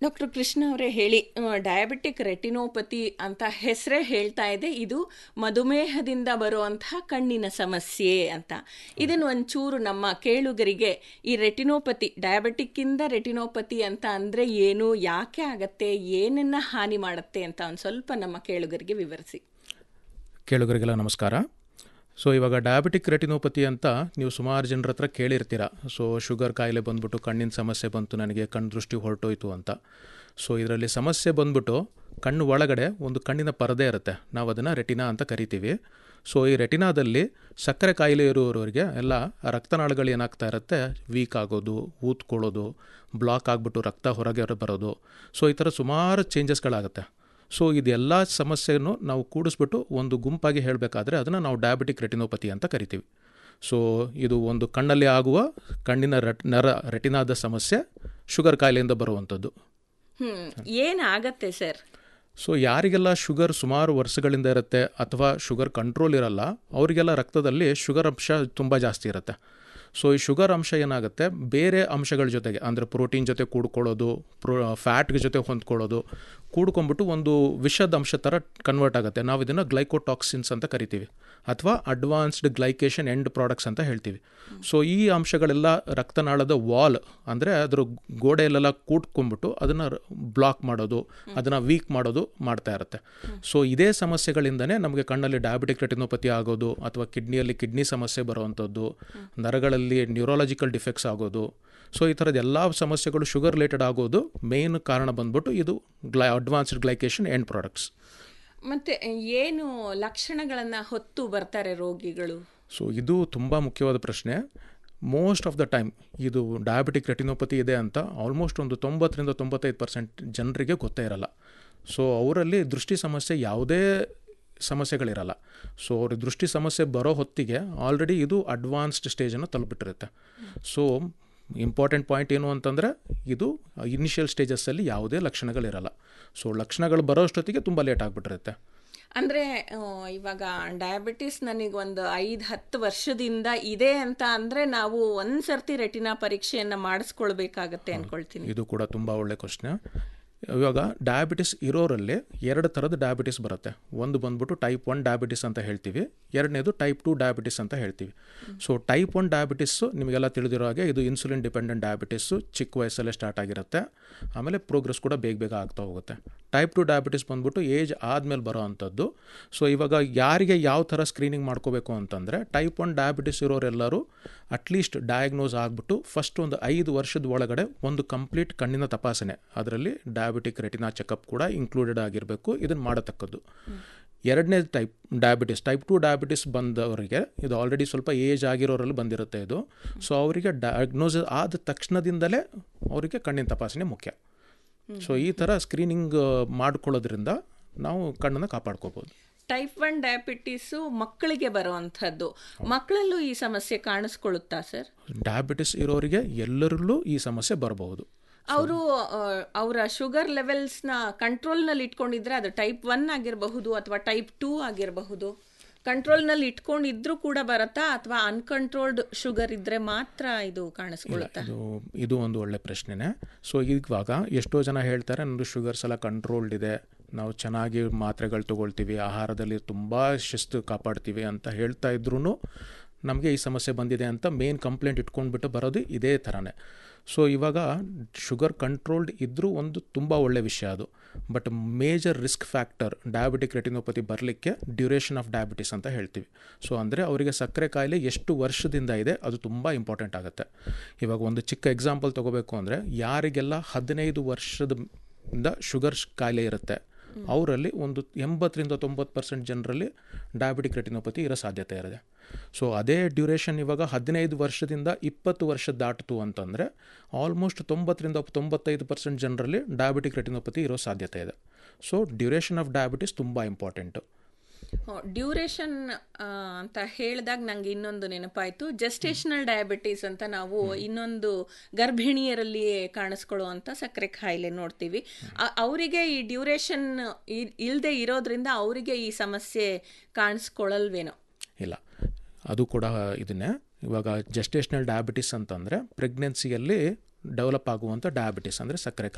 doctor Krishna ಅವರೇ ಹೇಳಿ diabetic retinopathy ಅಂತ ಹೆಸರೇ ಹೇಳ್ತಾ ಇದೆ ಇದು ಮಧುಮೇಹದಿಂದ ಬರುವಂತಹ ಕಣ್ಣಿನ ಸಮಸ್ಯೆ ಅಂತ ಇದನ್ನು ಒಂಚೂರು ನಮ್ಮ ಕೇಳುಗರಿಗೆ ಈ ರೆಟಿನೋಪತಿ ಡಯಾಬಿಟಿಕ್ಕಿಂದ ರೆಟಿನೋಪತಿ ಅಂತ ಅಂದರೆ ಏನು ಯಾಕೆ ಆಗತ್ತೆ ಏನನ್ನ ಹಾನಿ ಮಾಡುತ್ತೆ ಅಂತ ಒಂದು ಸ್ವಲ್ಪ ನಮ್ಮ ಕೇಳುಗರಿಗೆ ವಿವರಿಸಿ ಕೇಳುಗರಿಗೆಲ್ಲ ನಮಸ್ಕಾರ ಸೊ ಇವಾಗ ಡಯಾಬಿಟಿಕ್ ರೆಟಿನೋಪತಿ ಅಂತ ನೀವು ಸುಮಾರು ಜನರ ಹತ್ರ ಕೇಳಿರ್ತೀರ ಸೊ ಶುಗರ್ ಕಾಯಿಲೆ ಬಂದ್ಬಿಟ್ಟು ಕಣ್ಣಿನ ಸಮಸ್ಯೆ ಬಂತು ನನಗೆ ಕಣ್ಣು ದೃಷ್ಟಿ ಹೊರಟೋಯ್ತು ಅಂತ ಸೊ ಇದರಲ್ಲಿ ಸಮಸ್ಯೆ ಬಂದ್ಬಿಟ್ಟು ಕಣ್ಣು ಒಳಗಡೆ ಒಂದು ಕಣ್ಣಿನ ಪರದೆ ಇರುತ್ತೆ ನಾವು ಅದನ್ನು ರೆಟಿನಾ ಅಂತ ಕರಿತೀವಿ ಸೊ ಈ ರೆಟಿನಾದಲ್ಲಿ ಸಕ್ಕರೆ ಕಾಯಿಲೆ ಇರುವವರಿಗೆ ಎಲ್ಲ ರಕ್ತನಾಳಗಳು ಏನಾಗ್ತಾ ಇರುತ್ತೆ ವೀಕ್ ಆಗೋದು ಊದ್ಕೊಳ್ಳೋದು ಬ್ಲಾಕ್ ಆಗಿಬಿಟ್ಟು ರಕ್ತ ಹೊರಗೆ ಬರೋದು ಸೊ ಈ ಥರ ಸುಮಾರು ಚೇಂಜಸ್ಗಳಾಗುತ್ತೆ ಸೊ ಇದೆಲ್ಲ ಸಮಸ್ಯೆಯನ್ನು ನಾವು ಕೂಡಿಸ್ಬಿಟ್ಟು ಒಂದು ಗುಂಪಾಗಿ ಹೇಳಬೇಕಾದ್ರೆ ಅದನ್ನು ನಾವು ಡಯಾಬಿಟಿಕ್ ರೆಟಿನೋಪತಿ ಅಂತ ಕರಿತೀವಿ ಸೊ ಇದು ಒಂದು ಕಣ್ಣಲ್ಲಿ ಆಗುವ ಕಣ್ಣಿನ ರೆಟ್ ನರ ರೆಟಿನಾದ ಸಮಸ್ಯೆ ಶುಗರ್ ಕಾಯಿಲೆಯಿಂದ ಬರುವಂಥದ್ದು ಹ್ಮ್ ಏನಾಗತ್ತೆ ಸರ್ ಸೊ ಯಾರಿಗೆಲ್ಲ ಶುಗರ್ ಸುಮಾರು ವರ್ಷಗಳಿಂದ ಇರುತ್ತೆ ಅಥವಾ ಶುಗರ್ ಕಂಟ್ರೋಲ್ ಇರಲ್ಲ ಅವರಿಗೆಲ್ಲ ರಕ್ತದಲ್ಲಿ ಶುಗರ್ ಅಂಶ ತುಂಬ ಜಾಸ್ತಿ ಇರುತ್ತೆ ಸೊ ಈ ಶುಗರ್ ಅಂಶ ಏನಾಗುತ್ತೆ ಬೇರೆ ಅಂಶಗಳ ಜೊತೆಗೆ ಅಂದರೆ ಪ್ರೋಟೀನ್ ಜೊತೆ ಕೂಡ್ಕೊಳ್ಳೋದು ಪ್ರೋ ಫ್ಯಾಟ್ಗೆ ಜೊತೆ ಹೊಂದ್ಕೊಳ್ಳೋದು ಕೂಡ್ಕೊಂಡ್ಬಿಟ್ಟು ಒಂದು ವಿಷದ ಅಂಶ ಥರ ಕನ್ವರ್ಟ್ ಆಗುತ್ತೆ ನಾವು ಇದನ್ನು ಗ್ಲೈಕೋಟಾಕ್ಸಿನ್ಸ್ ಅಂತ ಕರಿತೀವಿ ಅಥವಾ ಅಡ್ವಾನ್ಸ್ಡ್ ಗ್ಲೈಕೇಷನ್ ಎಂಡ್ ಪ್ರಾಡಕ್ಟ್ಸ್ ಅಂತ ಹೇಳ್ತೀವಿ ಸೊ ಈ ಅಂಶಗಳೆಲ್ಲ ರಕ್ತನಾಳದ ವಾಲ್ ಅಂದರೆ ಅದ್ರ ಗೋಡೆಯಲ್ಲೆಲ್ಲ ಕೂಡ್ಕೊಂಡ್ಬಿಟ್ಟು ಅದನ್ನು ಬ್ಲಾಕ್ ಮಾಡೋದು ಅದನ್ನು ವೀಕ್ ಮಾಡೋದು ಮಾಡ್ತಾ ಇರುತ್ತೆ ಸೊ ಇದೇ ಸಮಸ್ಯೆಗಳಿಂದನೇ ನಮಗೆ ಕಣ್ಣಲ್ಲಿ ಡಯಾಬಿಟಿಕ್ ರೆಟಿನೋಪತಿ ಆಗೋದು ಅಥವಾ ಕಿಡ್ನಿಯಲ್ಲಿ ಕಿಡ್ನಿ ಸಮಸ್ಯೆ ಬರುವಂಥದ್ದು ನರಗಳಲ್ಲಿ ನ್ಯೂರಾಲಜಿಕಲ್ ಡಿಫೆಕ್ಟ್ಸ್ ಆಗೋದು ಸೊ ಈ ಥರದ ಎಲ್ಲ ಸಮಸ್ಯೆಗಳು ಶುಗರ್ ರಿಲೇಟೆಡ್ ಆಗೋದು ಮೇನ್ ಕಾರಣ ಬಂದ್ಬಿಟ್ಟು ಇದು ಗ್ಲೈ ಅಡ್ವಾನ್ಸ್ಡ್ ಗ್ಲೈಕೇಷನ್ ಎಂಡ್ ಪ್ರಾಡಕ್ಟ್ಸ್ ಮತ್ತೆ ಏನು ಲಕ್ಷಣಗಳನ್ನ ಹೊತ್ತು ಬರ್ತಾರೆ ರೋಗಿಗಳು ಸೊ ಇದು ತುಂಬ ಮುಖ್ಯವಾದ ಪ್ರಶ್ನೆ ಮೋಸ್ಟ್ ಆಫ್ ದ ಟೈಮ್ ಇದು ಡಯಾಬಿಟಿಕ್ ರೆಟಿನೋಪತಿ ಇದೆ ಅಂತ ಆಲ್ಮೋಸ್ಟ್ ಒಂದು ತೊಂಬತ್ತರಿಂದ ತೊಂಬತ್ತೈದು ಪರ್ಸೆಂಟ್ ಜನರಿಗೆ ಗೊತ್ತೇ ಇರಲ್ಲ ಸೊ ಅವರಲ್ಲಿ ದೃಷ್ಟಿ ಸಮಸ್ಯೆ ಯಾವುದೇ ಸಮಸ್ಯೆಗಳಿರಲ್ಲ ಸೊ ಅವ್ರ ದೃಷ್ಟಿ ಸಮಸ್ಯೆ ಬರೋ ಹೊತ್ತಿಗೆ ಆಲ್ರೆಡಿ ಇದು ಅಡ್ವಾನ್ಸ್ಡ್ ಸ್ಟೇಜನ್ನು ತಲುಪಿಟ್ಟಿರುತ್ತೆ ಸೊ ಇಂಪಾರ್ಟೆಂಟ್ ಪಾಯಿಂಟ್ ಏನು ಅಂತಂದರೆ ಇದು ಇನಿಷಿಯಲ್ ಸ್ಟೇಜಸ್ಸಲ್ಲಿ ಯಾವುದೇ ಲಕ್ಷಣಗಳಿರಲ್ಲ ಸೊ ಲಕ್ಷಣಗಳು ಬರೋಷ್ಟೊತ್ತಿಗೆ ತುಂಬ ಲೇಟ್ ಆಗಿಬಿಟ್ಟಿರುತ್ತೆ ಅಂದ್ರೆ ಇವಾಗ ಡಯಾಬಿಟಿಸ್ ನನಗೆ ಒಂದು ಐದು ಹತ್ತು ವರ್ಷದಿಂದ ಇದೆ ಅಂತ ಅಂದ್ರೆ ನಾವು ಒಂದ್ಸರ್ತಿ ರೆಟಿನಾ ಪರೀಕ್ಷೆಯನ್ನ ಮಾಡಿಸ್ಕೊಳ್ಬೇಕಾಗತ್ತೆ ಅನ್ಕೊಳ್ತೀನಿ ಇದು ಕೂಡ ತುಂಬ ಒಳ್ಳೆ ಕ್ವಶ್ನೆ ಇವಾಗ ಡಯಾಬಿಟಿಸ್ ಇರೋರಲ್ಲಿ ಎರಡು ಥರದ ಡಯಾಬಿಟಿಸ್ ಬರುತ್ತೆ ಒಂದು ಬಂದ್ಬಿಟ್ಟು ಟೈಪ್ ಒನ್ ಡಯಾಬಿಟಿಸ್ ಅಂತ ಹೇಳ್ತೀವಿ ಎರಡನೇದು ಟೈಪ್ ಟು ಡಯಾಬಿಟಿಸ್ ಅಂತ ಹೇಳ್ತೀವಿ ಸೊ ಟೈಪ್ ಒನ್ ಡಯಾಬಿಟಿಸ್ಸು ನಿಮಗೆಲ್ಲ ತಿಳಿದಿರೋ ಹಾಗೆ ಇದು ಇನ್ಸುಲಿನ್ ಡಿಪೆಂಡೆಂಟ್ ಡಯಾಬಿಟಿಸ್ಸು ಚಿಕ್ಕ ವಯಸ್ಸಲ್ಲೇ ಸ್ಟಾರ್ಟ್ ಆಗಿರುತ್ತೆ ಆಮೇಲೆ ಪ್ರೋಗ್ರೆಸ್ ಕೂಡ ಬೇಗ ಬೇಗ ಆಗ್ತಾ ಹೋಗುತ್ತೆ ಟೈಪ್ ಟು ಡಯಾಬಿಟಿಸ್ ಬಂದ್ಬಿಟ್ಟು ಏಜ್ ಆದಮೇಲೆ ಬರೋ ಅಂಥದ್ದು ಸೊ ಇವಾಗ ಯಾರಿಗೆ ಯಾವ ಥರ ಸ್ಕ್ರೀನಿಂಗ್ ಮಾಡ್ಕೋಬೇಕು ಅಂತಂದರೆ ಟೈಪ್ ಒನ್ ಡಯಾಬಿಟಿಸ್ ಇರೋರೆಲ್ಲರೂ ಅಟ್ಲೀಸ್ಟ್ ಡಯಾಗ್ನೋಸ್ ಆಗಿಬಿಟ್ಟು ಫಸ್ಟ್ ಒಂದು ಐದು ವರ್ಷದ ಒಳಗಡೆ ಒಂದು ಕಂಪ್ಲೀಟ್ ಕಣ್ಣಿನ ತಪಾಸಣೆ ಅದರಲ್ಲಿ ಡಯಾಬಿಟಿಕ್ ರೆಟಿನಾ ಚೆಕಪ್ ಕೂಡ ಇನ್ಕ್ಲೂಡೆಡ್ ಆಗಿರಬೇಕು ಇದನ್ನು ಮಾಡತಕ್ಕದ್ದು ಎರಡನೇ type diabetes type two diabetes ಬಂದವರಿಗೆ ಇದು ಆಲ್ರೆಡಿ ಸ್ವಲ್ಪ ಏಜ್ ಆಗಿರೋರಲ್ಲಿ ಬಂದಿರುತ್ತೆ ಇದು ಸೊ ಅವರಿಗೆ ಡಯಾಗ್ನೋಸ್ ಆದ ತಕ್ಷಣದಿಂದಲೇ ಅವರಿಗೆ ಕಣ್ಣಿನ ತಪಾಸಣೆ ಮುಖ್ಯ ಸೊ ಈ ಥರ ಸ್ಕ್ರೀನಿಂಗ್ ಮಾಡ್ಕೊಳ್ಳೋದ್ರಿಂದ ನಾವು ಕಣ್ಣನ್ನು ಕಾಪಾಡ್ಕೋಬೋದು ಟೈಪ್ ಒನ್ ಡಯಾಬಿಟಿಸು ಮಕ್ಕಳಿಗೆ ಬರುವಂಥದ್ದು ಮಕ್ಕಳಲ್ಲೂ ಈ ಸಮಸ್ಯೆ ಕಾಣಿಸ್ಕೊಳ್ಳುತ್ತಾ ಸರ್ ಡಯಾಬಿಟಿಸ್ ಇರೋರಿಗೆ ಎಲ್ಲರಲ್ಲೂ ಈ ಸಮಸ್ಯೆ ಬರಬಹುದು ಅವರು ಅವರ ಶುಗರ್ ಲೆವೆಲ್ಸ್ನ ಕಂಟ್ರೋಲ್ನಲ್ಲಿ ಇಟ್ಕೊಂಡಿದ್ರೆ ಅದು ಟೈಪ್ ಒನ್ ಆಗಿರಬಹುದು ಅಥವಾ ಟೈಪ್ ಟೂ ಆಗಿರಬಹುದು ಕಂಟ್ರೋಲ್ನಲ್ಲಿ ಇಟ್ಕೊಂಡಿದ್ರು ಕೂಡ ಬರುತ್ತಾ ಅಥವಾ ಅನ್ಕಂಟ್ರೋಲ್ಡ್ ಶುಗರ್ ಇದ್ರೆ ಮಾತ್ರ ಇದು ಕಾಣಿಸ್ಕೊಳ್ಳುತ್ತಾ ಇದು ಇದು ಒಂದು ಒಳ್ಳೆ ಪ್ರಶ್ನೆನೇ ಸೊ ಇವಾಗ ಎಷ್ಟೋ ಜನ ಹೇಳ್ತಾರೆ ನಮ್ಮದು ಶುಗರ್ಸ್ ಎಲ್ಲ ಕಂಟ್ರೋಲ್ಡ್ ಇದೆ ನಾವು ಚೆನ್ನಾಗಿ ಮಾತ್ರೆಗಳು ತೊಗೊಳ್ತೀವಿ ಆಹಾರದಲ್ಲಿ ತುಂಬ ಶಿಸ್ತು ಕಾಪಾಡ್ತೀವಿ ಅಂತ ಹೇಳ್ತಾ ಇದ್ರೂ ನಮಗೆ ಈ ಸಮಸ್ಯೆ ಬಂದಿದೆ ಅಂತ ಮೇನ್ ಕಂಪ್ಲೇಂಟ್ ಇಟ್ಕೊಂಡ್ಬಿಟ್ಟು ಬರೋದು ಇದೇ ಥರನೇ ಸೊ ಇವಾಗ ಶುಗರ್ ಕಂಟ್ರೋಲ್ಡ್ ಇದ್ದರೂ ಒಂದು ತುಂಬ ಒಳ್ಳೆ ವಿಷಯ ಅದು but major risk factor diabetic retinopathy ಬರಲಿಕ್ಕೆ ಡ್ಯೂರೇಷನ್ ಆಫ್ ಡಯಾಬಿಟಿಸ್ ಅಂತ ಹೇಳ್ತೀವಿ ಸೊ ಅಂದರೆ ಅವರಿಗೆ ಸಕ್ಕರೆ ಕಾಯಿಲೆ ಎಷ್ಟು ವರ್ಷದಿಂದ ಇದೆ ಅದು ತುಂಬ ಇಂಪಾರ್ಟೆಂಟ್ ಆಗುತ್ತೆ ಇವಾಗ ಒಂದು ಚಿಕ್ಕ ಎಕ್ಸಾಂಪಲ್ ತೊಗೋಬೇಕು ಅಂದರೆ ಯಾರಿಗೆಲ್ಲ ಹದಿನೈದು ವರ್ಷದಿಂದ ಶುಗರ್ ಕಾಯಿಲೆ ಇರುತ್ತೆ ಅವರಲ್ಲಿ ಒಂದು ಎಂಬತ್ತರಿಂದ ತೊಂಬತ್ತು ಪರ್ಸೆಂಟ್ ಜನರಲ್ಲಿ ಡಯಾಬಿಟಿಕ್ ರೆಟಿನೋಪತಿ ಇರೋ ಸಾಧ್ಯತೆ ಇರುತ್ತೆ ಸೊ ಅದೇ ಡ್ಯೂರೇಷನ್ ಇವಾಗ ಹದಿನೈದು ವರ್ಷದಿಂದ ಇಪ್ಪತ್ತು ವರ್ಷ ದಾಟಿತು ಅಂತಂದರೆ ಆಲ್ಮೋಸ್ಟ್ ತೊಂಬತ್ತರಿಂದ ತೊಂಬತ್ತೈದು ಪರ್ಸೆಂಟ್ ಜನರಲ್ಲಿ ಡಯಾಬಿಟಿಕ್ ರೆಟಿನೋಪತಿ ಇರೋ ಸಾಧ್ಯತೆ ಇದೆ ಸೊ ಡ್ಯೂರೇಷನ್ ಆಫ್ ಡಯಾಬಿಟಿಸ್ ತುಂಬ ಇಂಪಾರ್ಟೆಂಟು ಡ್ಯೂರೇಷನ್ ಅಂತ ಹೇಳಿದಾಗ ನಂಗೆ ಇನ್ನೊಂದು ನೆನಪಾಯಿತು ಜಸ್ಟೇಷನಲ್ ಡಯಾಬಿಟೀಸ್ ಅಂತ ನಾವು ಇನ್ನೊಂದು ಗರ್ಭಿಣಿಯರಲ್ಲಿ ಕಾಣಿಸ್ಕೊಳ್ಳುವಂಥ ಸಕ್ಕರೆ ಕಾಯಿಲೆ ನೋಡ್ತೀವಿ ಅವರಿಗೆ ಈ ಡ್ಯೂರೇಷನ್ ಇಲ್ಲದೆ ಇರೋದ್ರಿಂದ ಅವರಿಗೆ ಈ ಸಮಸ್ಯೆ ಕಾಣಿಸ್ಕೊಳ್ಳಲ್ವೇನೋ ಇಲ್ಲ ಅದು ಕೂಡ ಇದನ್ನೇ ಇವಾಗ ಜಸ್ಟೇಷನಲ್ ಡಯಾಬಿಟಿಸ್ ಅಂತಂದರೆ ಪ್ರೆಗ್ನೆನ್ಸಿಯಲ್ಲಿ ಡೆವಲಪ್ ಆಗುವಂಥ ಡಯಾಬಿಟಿಸ್ ಅಂದರೆ ಸಕ್ಕರೆ